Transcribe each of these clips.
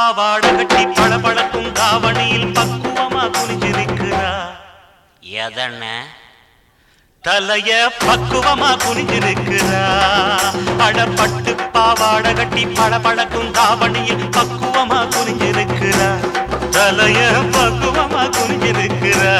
பாவாட கட்டி பளபளக்கும் தாவணியில் பக்குவமா குனிஞ்சிருக்கிறா எதண்ண தலைய பக்குவமா குனிஞ்சிருக்கிறா அடப்பட்டு பாவாட கட்டி பளபளக்கும் தாவணியில் பக்குவமா குனிஞ்சிருக்கிறா தலைய பக்குவமா குனிஞ்சிருக்கிறா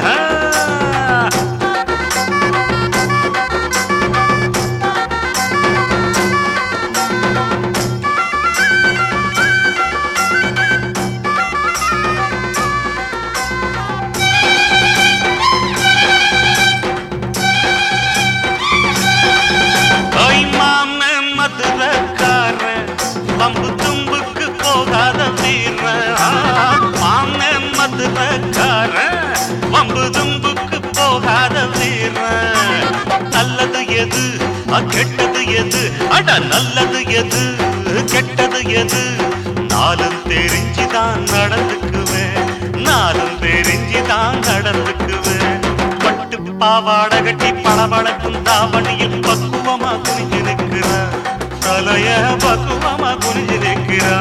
ஓய் மாம மதுரக்கார பம்பு தும்புக்கு போகாத வீர மாம மதுரக்கார பம்பு தும்புக்கு போகாத வீர நல்லது எது அ, கெட்டது எது அட நல்லது எது கெட்டது எது நாளும் தெரிஞ்சுதான் நடந்துக்குவேன் நாளும் தெரிஞ்சுதான் நடந்துக்குவேன் பட்டு பாவாடை கட்டி பளபளக்கும் தாவணியில் பக்குவமா குனிஞ்சு நிற்கிறா தலைய பக்குவமா குனிஞ்சு நிற்கிறா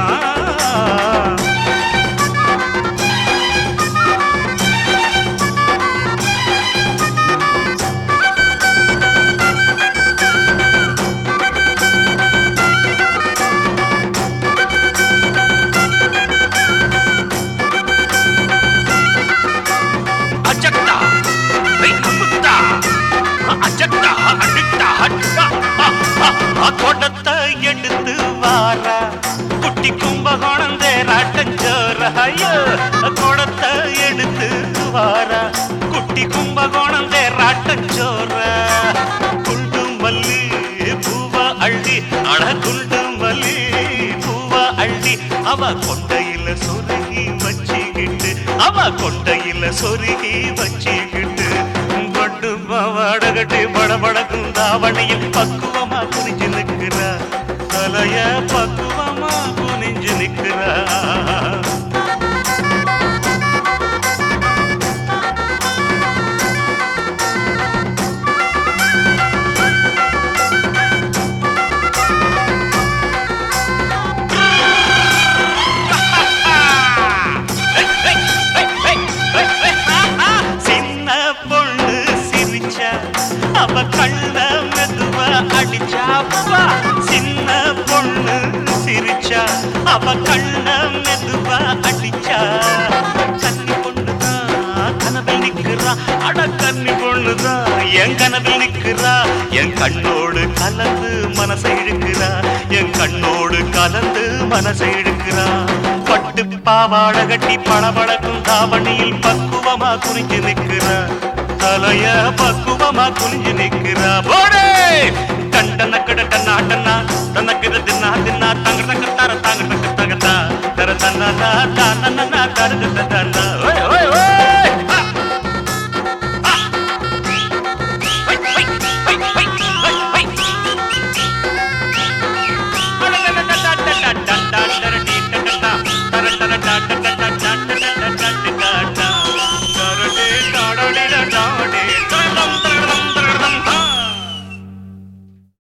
அஜக்டா அமுத்தா அஜக்டா அடிக்டா அடிக்டா கொடத்தை எடுத்து வாரா குட்டி கும்பகோணம் தேராட்டஞ்சோர ஐயோ கொடத்தை எடுத்து வாரா குட்டி கும்பகோணம் தேராட்டஞ்சோர குண்டு மல்லி பூவா அள்ளி அட குண்டு மல்லி பூவா அள்ளி அவ கொண்டையில சொருகி வச்சுக்கிட்டு அவ கொண்டையில சொருகி வச்சுக்கிட்டு பட்டு பாவாட கட்டி படபடக்கும் தாவணியில் பக்குவமா குனிஞ்சு நிற்கிறா தலைய பக்குவமா குனிஞ்சு நிற்கிறா சின்ன பொண்ணு சிரிச்சா அவ கண்ண மெதுவா அடிச்சா அப்பா சின்ன பொண்ணு சிரிச்சா அவ கண்ண மெதுவா அடிச்சா கன்னி பொண்ணுதான் கனவில் நிக்கிறா அட கன்னி பொண்ணுதான் என் கனவில் நிக்கிறா என் கண்ணோடு கலந்து மனசை இழுக்கிறா என் கண்ணோடு கலந்து மனசை இழுக்கிறா பட்டு பாவாட கட்டி பளபளக்கும் தாவணியில் பக்குவமா குறிஞ்சு நிக்கிறா தலைய பக்குவமா குனிஞ்சு நிக்கிறா போடே கண்டன கடட்ட நாட்டனா தனக்கு தின்னா தின்னா தங்க தங்க தர தாங்க தங்க தகத்தா தர தன்னா தான